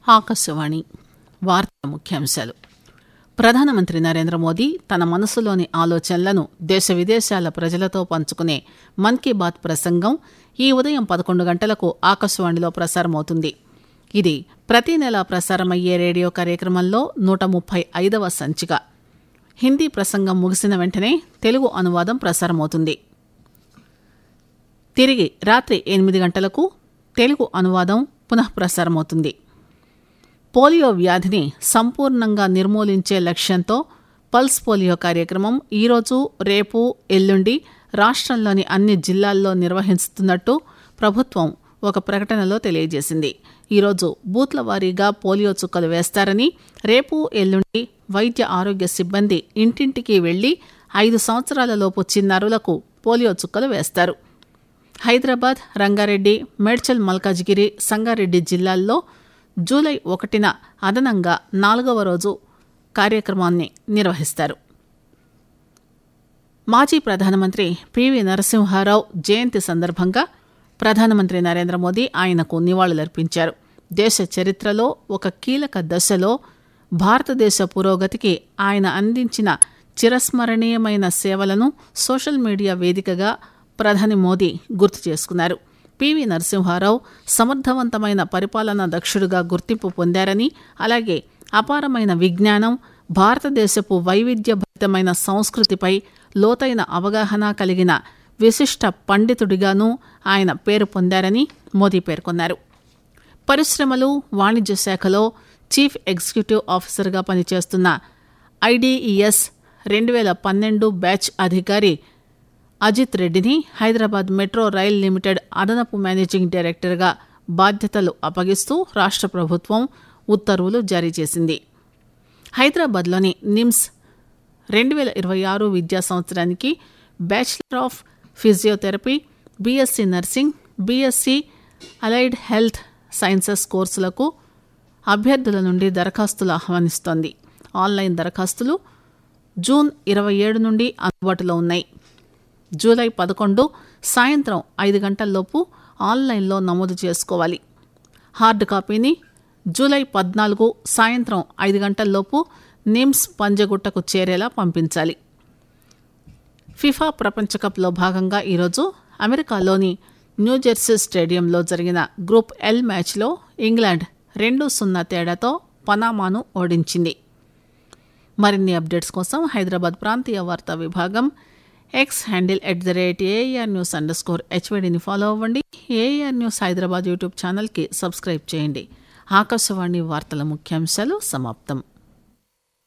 ఆకాశవాణి వార్తా ముఖ్యాంశాలు ప్రధానమంత్రి నరేంద్ర మోదీ తన మనసులోని ఆలోచనలను దేశ విదేశాల ప్రజలతో పంచుకునే మన్ కీ బాత్ ప్రసంగం ఈ ఉదయం పదకొండు గంటలకు ఆకాశవాణిలో ప్రసారమవుతుంది ఇది ప్రతి నెలా ప్రసారమయ్యే రేడియో కార్యక్రమంలో నూట ముప్పై ఐదవ సంచిక హిందీ ప్రసంగం ముగిసిన వెంటనే తెలుగు అనువాదం ప్రసారమవుతుంది తిరిగి రాత్రి ఎనిమిది గంటలకు తెలుగు అనువాదం పునః ప్రసారమవుతుంది పోలియో వ్యాధిని సంపూర్ణంగా నిర్మూలించే లక్ష్యంతో పల్స్ పోలియో కార్యక్రమం ఈరోజు రేపు ఎల్లుండి రాష్ట్రంలోని అన్ని జిల్లాల్లో నిర్వహిస్తున్నట్టు ప్రభుత్వం ఒక ప్రకటనలో తెలియజేసింది ఈరోజు బూత్ల వారీగా పోలియో చుక్కలు వేస్తారని రేపు ఎల్లుండి వైద్య ఆరోగ్య సిబ్బంది ఇంటింటికి వెళ్లి ఐదు సంవత్సరాలలోపు చిన్నారులకు పోలియో చుక్కలు వేస్తారు హైదరాబాద్ రంగారెడ్డి మేడ్చల్ మల్కాజ్గిరి సంగారెడ్డి జిల్లాల్లో జూలై ఒకటిన అదనంగా నాలుగవ రోజు కార్యక్రమాన్ని నిర్వహిస్తారు మాజీ ప్రధానమంత్రి పివి నరసింహారావు జయంతి సందర్భంగా ప్రధానమంత్రి నరేంద్ర మోదీ ఆయనకు నివాళులర్పించారు దేశ చరిత్రలో ఒక కీలక దశలో భారతదేశ పురోగతికి ఆయన అందించిన చిరస్మరణీయమైన సేవలను సోషల్ మీడియా వేదికగా ప్రధాని మోదీ గుర్తు చేసుకున్నారు పివి నరసింహారావు సమర్థవంతమైన పరిపాలనా దక్షుడుగా గుర్తింపు పొందారని అలాగే అపారమైన విజ్ఞానం భారతదేశపు వైవిధ్యభరితమైన సంస్కృతిపై లోతైన అవగాహన కలిగిన విశిష్ట పండితుడిగానూ ఆయన పేరు పొందారని మోదీ పేర్కొన్నారు పరిశ్రమలు వాణిజ్య శాఖలో చీఫ్ ఎగ్జిక్యూటివ్ ఆఫీసర్గా పనిచేస్తున్న ఐడీఈఎస్ రెండు వేల పన్నెండు బ్యాచ్ అధికారి అజిత్ రెడ్డిని హైదరాబాద్ మెట్రో రైల్ లిమిటెడ్ అదనపు మేనేజింగ్ డైరెక్టర్గా బాధ్యతలు అప్పగిస్తూ రాష్ట్ర ప్రభుత్వం ఉత్తర్వులు జారీ చేసింది హైదరాబాద్లోని నిమ్స్ రెండు వేల ఇరవై ఆరు విద్యా సంవత్సరానికి bachelor of physiotherapy BSc nursing BSc allied health sciences కోర్సులకు అభ్యర్థుల నుండి దరఖాస్తులు ఆహ్వానిస్తోంది ఆన్లైన్ దరఖాస్తులు జూన్ ఇరవై ఏడు నుండి అందుబాటులో ఉన్నాయి జూలై పదకొండు సాయంత్రం ఐదు గంటల్లోపు ఆన్లైన్లో నమోదు చేసుకోవాలి హార్డ్ కాపీని జూలై పద్నాలుగు సాయంత్రం ఐదు గంటల్లోపు నిమ్స్ పంజగుట్టకు చేరేలా పంపించాలి ఫిఫా ప్రపంచ కప్లో భాగంగా ఈరోజు అమెరికాలోని న్యూజెర్సీ స్టేడియంలో జరిగిన గ్రూప్ ఎల్ మ్యాచ్లో ఇంగ్లాండ్ రెండు సున్నా తేడాతో పనామాను ఓడించింది మరిన్ని అప్డేట్స్ కోసం హైదరాబాద్ ప్రాంతీయ వార్తా విభాగం X handle at the rate AIR news underscore హెచ్వైడిని ఫాలో అవ్వండి ఏఆర్ న్యూస్ హైదరాబాద్ యూట్యూబ్ ఛానల్కి సబ్స్క్రైబ్ చేయండి ఆకాశవాణి వార్తల ముఖ్యాంశాలు సమాప్తం